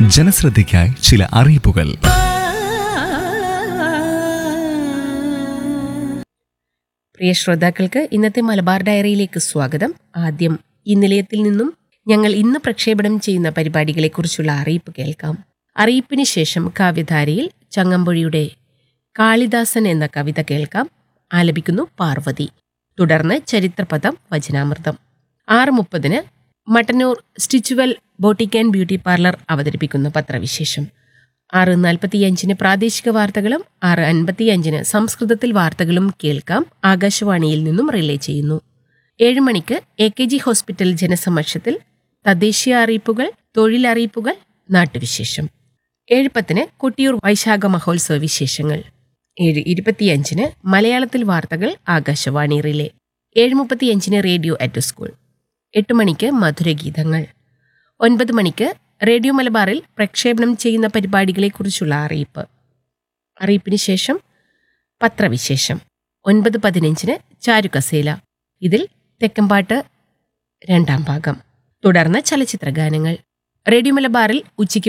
ജനശ്രദ്ധയ്ക്കായി ചില അറിയിപ്പുകൾ പ്രിയ ശ്രോതാക്കൾക്ക് ഇന്നത്തെ മലബാർ ഡയറിയിലേക്ക് സ്വാഗതം ആദ്യം ഈ നിലയത്തിൽ നിന്നും ഞങ്ങൾ ഇന്ന് പ്രക്ഷേപണം ചെയ്യുന്ന പരിപാടികളെക്കുറിച്ചുള്ള അറിയിപ്പ് കേൾക്കാം അറിയിപ്പിന് ശേഷം കാവ്യധാരയിൽ ചങ്ങമ്പുഴിയുടെ കാളിദാസൻ എന്ന കവിത കേൾക്കാം ആലപിക്കുന്നു പാർവതി തുടർന്ന് ചരിത്രപദം വചനാമൃതം ആറ് മുപ്പതിന് മട്ടന്നൂർ സ്റ്റിച്ചുവൽ ബോട്ടിക് ആൻഡ് ബ്യൂട്ടി പാർലർ അവതരിപ്പിക്കുന്ന പത്രവിശേഷം ആറ് നാൽപ്പത്തിയഞ്ചിന് പ്രാദേശിക വാർത്തകളും ആറ് അൻപത്തിയഞ്ചിന് സംസ്കൃതത്തിൽ വാർത്തകളും കേൾക്കാം ആകാശവാണിയിൽ നിന്നും റിലേ ചെയ്യുന്നു ഏഴ് മണിക്ക് എ കെ ജി ഹോസ്പിറ്റൽ ജനസമക്ഷത്തിൽ തദ്ദേശീയ അറിയിപ്പുകൾ തൊഴിലറിയിപ്പുകൾ നാട്ടുവിശേഷം ഏഴ് പത്തിന് കൊട്ടിയൂർ വൈശാഖ മഹോത്സവ വിശേഷങ്ങൾ ഏഴ് ഇരുപത്തിയഞ്ചിന് മലയാളത്തിൽ വാർത്തകൾ ആകാശവാണി റിലേ ഏഴ് മുപ്പത്തിയഞ്ചിന് റേഡിയോ അറ്റ് സ്കൂൾ എട്ട് മണിക്ക് മധുരഗീതങ്ങൾ ഒൻപത് മണിക്ക് റേഡിയോ മലബാറിൽ പ്രക്ഷേപണം ചെയ്യുന്ന പരിപാടികളെക്കുറിച്ചുള്ള അറിയിപ്പ് അറിയിപ്പിന് ശേഷം പത്രവിശേഷം ഒൻപത് പതിനഞ്ചിന് ചാരുകസേല ഇതിൽ തെക്കമ്പാട്ട് രണ്ടാം ഭാഗം തുടർന്ന് ചലച്ചിത്ര ഗാനങ്ങൾ റേഡിയോ മലബാറിൽ ഉച്ചയ്ക്ക്